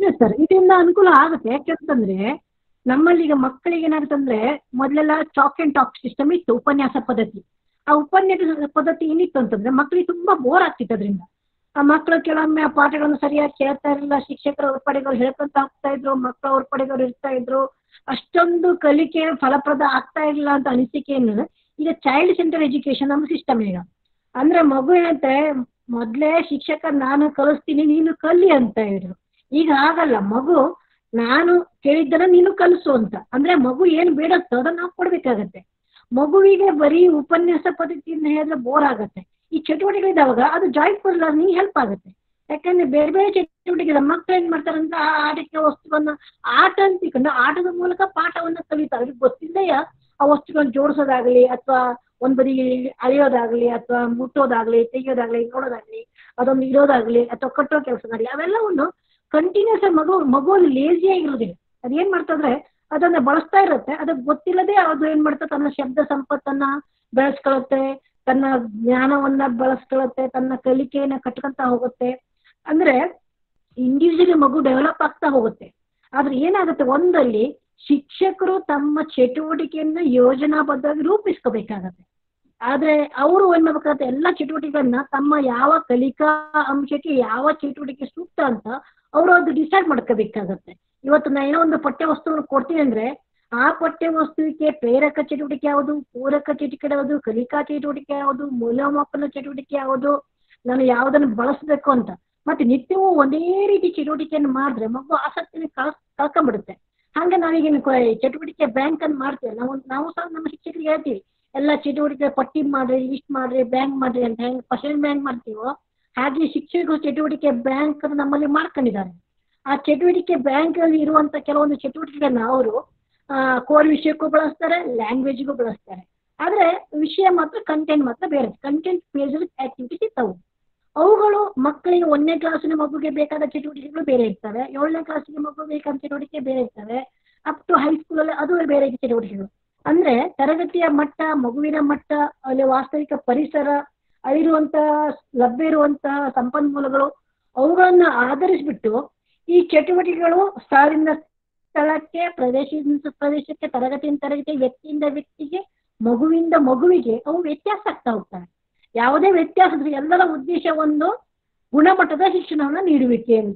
ಇದೆ ಸರ್ ಇದರಿಂದ ಅನುಕೂಲ ಆಗುತ್ತೆ ಯಾಕೆಂತಂದ್ರೆ ನಮ್ಮಲ್ಲಿ ಈಗ ಮಕ್ಕಳಿಗೆ ಏನಾಗುತ್ತಂದ್ರೆ ಮೊದಲೆಲ್ಲ ಚಾಕ್ ಅಂಡ್ ಟಾಕ್ ಸಿಸ್ಟಮ್ ಇತ್ತು ಉಪನ್ಯಾಸ ಪದ್ಧತಿ ಆ ಉಪನ್ಯಾಸ ಪದ್ಧತಿ ಏನಿತ್ತು ಅಂತಂದ್ರೆ ಮಕ್ಕಳಿಗೆ ತುಂಬಾ ಬೋರ್ ಆಗ್ತಿತ್ತು ಅದರಿಂದ ಆ ಮಕ್ಕಳು ಕೆಲವೊಮ್ಮೆ ಆ ಪಾಠಗಳನ್ನು ಸರಿಯಾಗಿ ಕೇಳ್ತಾ ಇರಲಿಲ್ಲ ಶಿಕ್ಷಕರ ಹೊರಪಡೆಗಳು ಹೇಳ್ಕೊಂತ ಹೋಗ್ತಾ ಇದ್ರು ಮಕ್ಕಳ ಹೊರಪಡೆಗಳು ಇರ್ತಾ ಇದ್ರು ಅಷ್ಟೊಂದು ಕಲಿಕೆ ಫಲಪ್ರದ ಆಗ್ತಾ ಇಲ್ಲ ಅಂತ ಅನಿಸಿಕೆಯನ್ನು ಈಗ ಚೈಲ್ಡ್ ಸೆಂಟರ್ ಎಜುಕೇಶನ್ ನಮ್ಮ ಸಿಸ್ಟಮ್ ಈಗ ಅಂದ್ರೆ ಮಗು ಏನಂತೆ ಮೊದ್ಲೇ ಶಿಕ್ಷಕ ನಾನು ಕಲಿಸ್ತೀನಿ ನೀನು ಕಲಿ ಅಂತ ಹೇಳಿದ್ರು ಈಗ ಆಗಲ್ಲ ಮಗು ನಾನು ಕೇಳಿದ್ದನ್ನ ನೀನು ಕಲಿಸು ಅಂತ ಅಂದ್ರೆ ಮಗು ಏನ್ ಬೇಡತ್ತೋ ಅದನ್ನ ನಾವು ಕೊಡ್ಬೇಕಾಗತ್ತೆ ಮಗುವಿಗೆ ಬರೀ ಉಪನ್ಯಾಸ ಪದ್ಧತಿಯಿಂದ ಹೇಳಿದ್ರೆ ಬೋರ್ ಆಗತ್ತೆ ಈ ಚಟುವಟಿಕೆಗಳಿದ್ದಾವಾಗ ಅದು ಜಾಯಿಂಟ್ ಲರ್ನಿಂಗ್ ಹೆಲ್ಪ್ ಆಗುತ್ತೆ ಯಾಕಂದ್ರೆ ಬೇರೆ ಬೇರೆ ಚಟುವಟಿಕೆ ಮಕ್ಕಳು ಏನ್ ಮಾಡ್ತಾರೆ ಅಂದ್ರೆ ಆ ಆಟಿಕೆ ವಸ್ತುವನ್ನ ಆಟ ಅಂತ ತಿಳ್ಕೊಂಡು ಆಟದ ಮೂಲಕ ಪಾಠವನ್ನ ಕಲಿತಾರೆ ಅವ್ರಿಗೆ ಗೊತ್ತಿಲ್ಲದೆಯ ಆ ವಸ್ತುಗಳನ್ನ ಜೋಡಿಸೋದಾಗ್ಲಿ ಅಥವಾ ಒಂದ್ ಬದಿ ಅಳೆಯೋದಾಗ್ಲಿ ಅಥವಾ ಮುಟ್ಟೋದಾಗ್ಲಿ ತೆಗಿಯೋದಾಗ್ಲಿ ನೋಡೋದಾಗ್ಲಿ ಅದೊಂದು ಇರೋದಾಗ್ಲಿ ಅಥವಾ ಕಟ್ಟೋ ಕೆಲಸದಾಗ್ಲಿ ಅವೆಲ್ಲವನ್ನು ಕಂಟಿನ್ಯೂಸ್ ಮಗು ಮಗುವಲ್ಲಿ ಲೇಜಿ ಆಗಿರೋದಿಲ್ಲ ಅದೇನ್ ಮಾಡ್ತಂದ್ರೆ ಅದನ್ನ ಬಳಸ್ತಾ ಇರುತ್ತೆ ಅದಕ್ಕೆ ಗೊತ್ತಿಲ್ಲದೆ ಅದು ಏನ್ ಮಾಡ್ತಾ ತನ್ನ ಶಬ್ದ ಸಂಪತ್ತನ್ನ ಬೆಳೆಸ್ಕೊಳತ್ತೆ ತನ್ನ ಜ್ಞಾನವನ್ನ ಬಳಸ್ಕೊಳತ್ತೆ ತನ್ನ ಕಲಿಕೆಯನ್ನ ಕಟ್ಕೊಂತ ಹೋಗುತ್ತೆ ಅಂದ್ರೆ ಇಂಡಿವಿಜುವಲಿ ಮಗು ಡೆವಲಪ್ ಆಗ್ತಾ ಹೋಗುತ್ತೆ ಆದ್ರೆ ಏನಾಗುತ್ತೆ ಒಂದಲ್ಲಿ ಶಿಕ್ಷಕರು ತಮ್ಮ ಚಟುವಟಿಕೆಯನ್ನ ಯೋಜನಾಬದ್ಧವಾಗಿ ರೂಪಿಸ್ಕೋಬೇಕಾಗತ್ತೆ ಆದ್ರೆ ಅವರು ಏನ್ ಮಾಡ್ಬೇಕಾಗತ್ತೆ ಎಲ್ಲ ಚಟುವಟಿಕೆಗಳನ್ನ ತಮ್ಮ ಯಾವ ಕಲಿಕಾ ಅಂಶಕ್ಕೆ ಯಾವ ಚಟುವಟಿಕೆ ಸೂಕ್ತ ಅಂತ ಅವರು ಅದು ಡಿಸೈಡ್ ಮಾಡ್ಕೋಬೇಕಾಗತ್ತೆ ಇವತ್ತು ನಾ ಏನೋ ಒಂದು ಪಠ್ಯ ವಸ್ತುವನ್ನು ಕೊಡ್ತೀನಿ ಅಂದ್ರೆ ಆ ಪಠ್ಯ ವಸ್ತುವಿಗೆ ಪ್ರೇರಕ ಚಟುವಟಿಕೆ ಯಾವುದು ಪೂರಕ ಚಟುವಟಿಕೆ ಯಾವುದು ಕಲಿಕಾ ಚಟುವಟಿಕೆ ಯಾವುದು ಮೌಲ್ಯಮಾಪನ ಚಟುವಟಿಕೆ ಯಾವುದು ನಾನು ಯಾವುದನ್ನು ಬಳಸಬೇಕು ಅಂತ ಮತ್ತೆ ನಿತ್ಯವೂ ಒಂದೇ ರೀತಿ ಚಟುವಟಿಕೆಯನ್ನು ಮಾಡಿದ್ರೆ ಮಗು ಆಸಕ್ತಿನ ಕಳ್ ಕಳ್ಕೊಂಡ್ಬಿಡುತ್ತೆ ಹಂಗೆ ನಾವೀಗ ಚಟುವಟಿಕೆ ಬ್ಯಾಂಕ್ ಅನ್ನು ಮಾಡ್ತೀವಿ ನಾವು ನಾವು ಸಹ ನಮ್ಮ ಶಿಕ್ಷಕರಿಗೆ ಹೇಳ್ತೀವಿ ಎಲ್ಲ ಚಟುವಟಿಕೆ ಪಟ್ಟಿ ಮಾಡ್ರಿ ಲಿಸ್ಟ್ ಮಾಡ್ರಿ ಬ್ಯಾಂಕ್ ಮಾಡ್ರಿ ಅಂತ ಹೆಂಗ್ ಪರ್ಸೆಂಟ್ ಬ್ಯಾಂಕ್ ಮಾಡ್ತೀವೋ ಹಾಗೆ ಶಿಕ್ಷಕರು ಚಟುವಟಿಕೆ ಬ್ಯಾಂಕ್ ನಮ್ಮಲ್ಲಿ ಮಾಡ್ಕೊಂಡಿದ್ದಾರೆ ಆ ಚಟುವಟಿಕೆ ಬ್ಯಾಂಕ್ ಅಲ್ಲಿ ಇರುವಂತ ಕೆಲವೊಂದು ಚಟುವಟಿಕೆಗಳನ್ನ ಅವರು ಕೋರ್ ವಿಷಯಕ್ಕೂ ಬಳಸ್ತಾರೆ ಲ್ಯಾಂಗ್ವೇಜ್ಗೂ ಬಳಸ್ತಾರೆ ಆದ್ರೆ ವಿಷಯ ಮಾತ್ರ ಕಂಟೆಂಟ್ ಮಾತ್ರ ಬೇರೆ ಕಂಟೆಂಟ್ ಬೇಸ್ಡ್ ಆಕ್ಟಿವಿಟೀಸ್ ಇರ್ತವು ಅವುಗಳು ಮಕ್ಕಳಿಗೆ ಒಂದನೇ ಕ್ಲಾಸಿನ ಮಗುಗೆ ಬೇಕಾದ ಚಟುವಟಿಕೆಗಳು ಬೇರೆ ಇರ್ತವೆ ಏಳನೇ ಕ್ಲಾಸಿಗೆ ಮಗು ಬೇಕಾದ ಚಟುವಟಿಕೆ ಬೇರೆ ಇರ್ತವೆ ಅಪ್ ಟು ಹೈಸ್ಕೂಲಲ್ಲಿ ಅದು ಬೇರೆ ಚಟುವಟಿಕೆಗಳು ಅಂದ್ರೆ ತರಗತಿಯ ಮಟ್ಟ ಮಗುವಿನ ಮಟ್ಟ ಅಲ್ಲಿ ವಾಸ್ತವಿಕ ಪರಿಸರ ಅಲ್ಲಿರುವಂತ ಲಭ್ಯ ಇರುವಂತಹ ಸಂಪನ್ಮೂಲಗಳು ಅವುಗಳನ್ನ ಆಧರಿಸಿಬಿಟ್ಟು ಈ ಚಟುವಟಿಕೆಗಳು ಸ್ಥಳದಿಂದ ಸ್ಥಳಕ್ಕೆ ಪ್ರದೇಶದಿಂದ ಪ್ರದೇಶಕ್ಕೆ ತರಗತಿಯಿಂದ ತರಗತಿ ವ್ಯಕ್ತಿಯಿಂದ ವ್ಯಕ್ತಿಗೆ ಮಗುವಿಂದ ಮಗುವಿಗೆ ಅವು ವ್ಯತ್ಯಾಸ ಆಗ್ತಾ ಹೋಗ್ತವೆ ಯಾವುದೇ ವ್ಯತ್ಯಾಸ ಇದ್ರೆ ಎಲ್ಲರ ಉದ್ದೇಶ ಒಂದು ಗುಣಮಟ್ಟದ ಶಿಕ್ಷಣವನ್ನ ನೀಡುವಿಕೆ ಅಂತ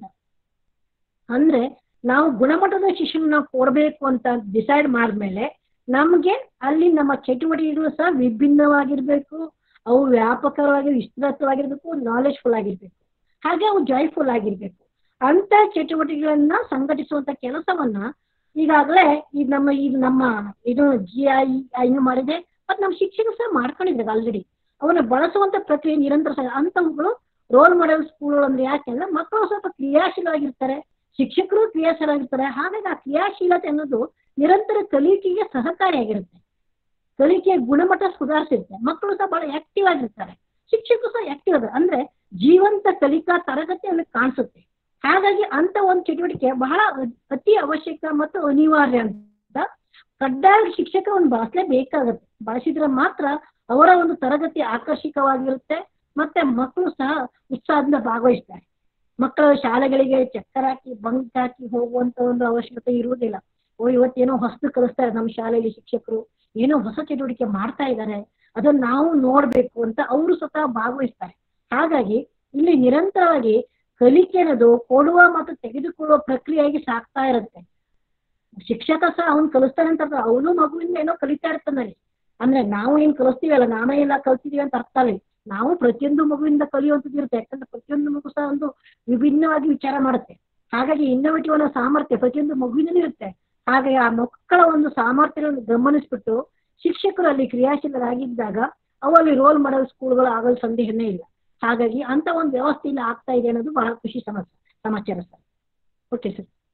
ಅಂದ್ರೆ ನಾವು ಗುಣಮಟ್ಟದ ಶಿಕ್ಷಣ ಕೊಡಬೇಕು ಅಂತ ಡಿಸೈಡ್ ಮಾಡಿದ್ಮೇಲೆ ನಮ್ಗೆ ಅಲ್ಲಿ ನಮ್ಮ ಚಟುವಟಿಕೆಗಳು ಸಹ ವಿಭಿನ್ನವಾಗಿರ್ಬೇಕು ಅವು ವ್ಯಾಪಕವಾಗಿ ವಿಸ್ತೃತವಾಗಿರ್ಬೇಕು ನಾಲೆಜ್ಫುಲ್ ಆಗಿರ್ಬೇಕು ಹಾಗೆ ಅವು ಜಾಯ್ಫುಲ್ ಆಗಿರ್ಬೇಕು ಅಂತ ಚಟುವಟಿಕೆಗಳನ್ನ ಸಂಘಟಿಸುವಂತ ಕೆಲಸವನ್ನ ಈಗಾಗಲೇ ಈ ನಮ್ಮ ಇದು ನಮ್ಮ ಇದು ಜಿ ಐ ಐನು ಮಾಡಿದೆ ಮತ್ತು ನಮ್ಮ ಶಿಕ್ಷಕರು ಸಹ ಮಾಡ್ಕೊಂಡಿದ್ದಾರೆ ಆಲ್ರೆಡಿ ಅವನ್ನ ಬಳಸುವಂತ ಪ್ರಕ್ರಿಯೆ ನಿರಂತರ ಸಹ ಅಂತವುಗಳು ರೋಲ್ ಮಾಡೆಲ್ ಸ್ಕೂಲ್ಗಳು ಅಂದ್ರೆ ಯಾಕೆಂದ್ರೆ ಮಕ್ಕಳು ಸ್ವಲ್ಪ ಕ್ರಿಯಾಶೀಲವಾಗಿರ್ತಾರೆ ಶಿಕ್ಷಕರು ಕ್ರಿಯಾಶೀಲವಾಗಿರ್ತಾರೆ ಹಾಗಾಗಿ ಆ ಕ್ರಿಯಾಶೀಲತೆ ಅನ್ನೋದು ನಿರಂತರ ಕಲಿಕೆಗೆ ಸಹಕಾರಿಯಾಗಿರುತ್ತೆ ಕಲಿಕೆಯ ಗುಣಮಟ್ಟ ಸುಧಾರಿಸಿರುತ್ತೆ ಮಕ್ಕಳು ಸಹ ಬಹಳ ಆಕ್ಟಿವ್ ಆಗಿರ್ತಾರೆ ಶಿಕ್ಷಕರು ಸಹ ಆಕ್ಟಿವ್ ಅದ ಅಂದ್ರೆ ಜೀವಂತ ಕಲಿಕಾ ತರಗತಿ ಅಲ್ಲಿ ಕಾಣಿಸುತ್ತೆ ಹಾಗಾಗಿ ಅಂತ ಒಂದು ಚಟುವಟಿಕೆ ಬಹಳ ಅತಿ ಅವಶ್ಯಕ ಮತ್ತು ಅನಿವಾರ್ಯ ಅಂತ ಕಡ್ಡಾಯ ಶಿಕ್ಷಕರನ್ನು ಬಳಸಲೇಬೇಕಾಗತ್ತೆ ಬಳಸಿದ್ರೆ ಮಾತ್ರ ಅವರ ಒಂದು ತರಗತಿ ಆಕರ್ಷಕವಾಗಿರುತ್ತೆ ಮತ್ತೆ ಮಕ್ಕಳು ಸಹ ಉತ್ಸಾಹದಿಂದ ಭಾಗವಹಿಸ್ತಾರೆ ಮಕ್ಕಳು ಶಾಲೆಗಳಿಗೆ ಚಕ್ಕರ್ ಹಾಕಿ ಬಂಕ್ ಹಾಕಿ ಹೋಗುವಂತ ಒಂದು ಅವಶ್ಯಕತೆ ಇರುವುದಿಲ್ಲ ಓ ಇವತ್ತೇನೋ ಹೊಸದು ಕಲಿಸ್ತಾರೆ ನಮ್ಮ ಶಾಲೆಯಲ್ಲಿ ಶಿಕ್ಷಕರು ಏನೋ ಹೊಸ ಚಟುವಟಿಕೆ ಮಾಡ್ತಾ ಇದ್ದಾರೆ ಅದನ್ನ ನಾವು ನೋಡ್ಬೇಕು ಅಂತ ಅವರು ಸ್ವತಃ ಭಾಗವಹಿಸ್ತಾರೆ ಹಾಗಾಗಿ ಇಲ್ಲಿ ನಿರಂತರವಾಗಿ ಕಲಿಕೆ ಅನ್ನೋದು ಕೊಡುವ ಮತ್ತು ತೆಗೆದುಕೊಳ್ಳುವ ಪ್ರಕ್ರಿಯೆಯಾಗಿ ಸಾಕ್ತಾ ಇರುತ್ತೆ ಶಿಕ್ಷಕ ಸಹ ಅವ್ನು ಕಲಿಸ್ತಾನೆ ಅಂತ ಅವನು ಮಗುವಿಂದ ಏನೋ ಕಲಿತಾ ಇರ್ತಾನಲ್ಲಿ ಅಂದ್ರೆ ನಾವು ಏನ್ ಕಲಿಸ್ತೀವಲ್ಲ ನಾವೇ ಎಲ್ಲ ಕಲ್ತಿದೀವಿ ಅಂತ ಅರ್ಥ ಅಲ್ಲ ನಾವು ಪ್ರತಿಯೊಂದು ಮಗುವಿಂದ ಕಲಿಯುವಂಥದ್ದು ಇರುತ್ತೆ ಯಾಕಂದ್ರೆ ಪ್ರತಿಯೊಂದು ಮಗು ಸಹ ಒಂದು ವಿಭಿನ್ನವಾಗಿ ವಿಚಾರ ಮಾಡುತ್ತೆ ಹಾಗಾಗಿ ಇನ್ನೋವೇಟಿವ್ ಅನ್ನೋ ಸಾಮರ್ಥ್ಯ ಪ್ರತಿಯೊಂದು ಮಗುವಿನಲ್ಲೂ ಇರುತ್ತೆ ಹಾಗಾಗಿ ಆ ಮಕ್ಕಳ ಒಂದು ಸಾಮರ್ಥ್ಯಗಳನ್ನು ಗಮನಿಸ್ಬಿಟ್ಟು ಶಿಕ್ಷಕರು ಅಲ್ಲಿ ಕ್ರಿಯಾಶೀಲರಾಗಿದ್ದಾಗ ಅವಲ್ಲಿ ರೋಲ್ ಮಾಡಲ್ ಸ್ಕೂಲ್ಗಳು ಆಗಲು ಸಂದೇಹನೇ ಇಲ್ಲ ಹಾಗಾಗಿ ಅಂತ ಒಂದು ವ್ಯವಸ್ಥೆ ಇಲ್ಲಿ ಆಗ್ತಾ ಇದೆ ಅನ್ನೋದು ಬಹಳ ಖುಷಿ ಸಮಸ್ಯೆ ಸಮಾಚಾರ ಸರ್ ಓಕೆ ಸರ್